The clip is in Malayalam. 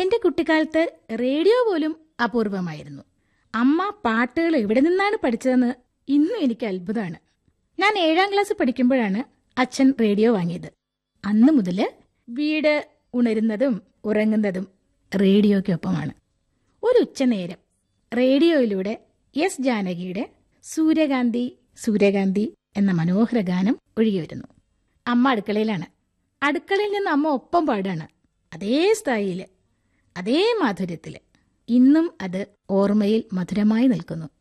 എന്റെ കുട്ടിക്കാലത്ത് റേഡിയോ പോലും അപൂർവമായിരുന്നു അമ്മ പാട്ടുകൾ എവിടെ നിന്നാണ് പഠിച്ചതെന്ന് ഇന്നും എനിക്ക് അത്ഭുതമാണ് ഞാൻ ഏഴാം ക്ലാസ് പഠിക്കുമ്പോഴാണ് അച്ഛൻ റേഡിയോ വാങ്ങിയത് അന്ന് മുതല് വീട് ഉണരുന്നതും ഉറങ്ങുന്നതും റേഡിയോയ്ക്കൊപ്പമാണ് ഒരു ഉച്ചനേരം റേഡിയോയിലൂടെ എസ് ജാനകിയുടെ സൂര്യകാന്തി സൂര്യകാന്തി എന്ന മനോഹര ഗാനം ഒഴുകി വരുന്നു അമ്മ അടുക്കളയിലാണ് അടുക്കളയിൽ നിന്ന് അമ്മ ഒപ്പം പാടാണ് അതേ സ്ഥായില് അതേ മാധുര്യത്തില് ഇന്നും അത് ഓർമ്മയിൽ മധുരമായി നിൽക്കുന്നു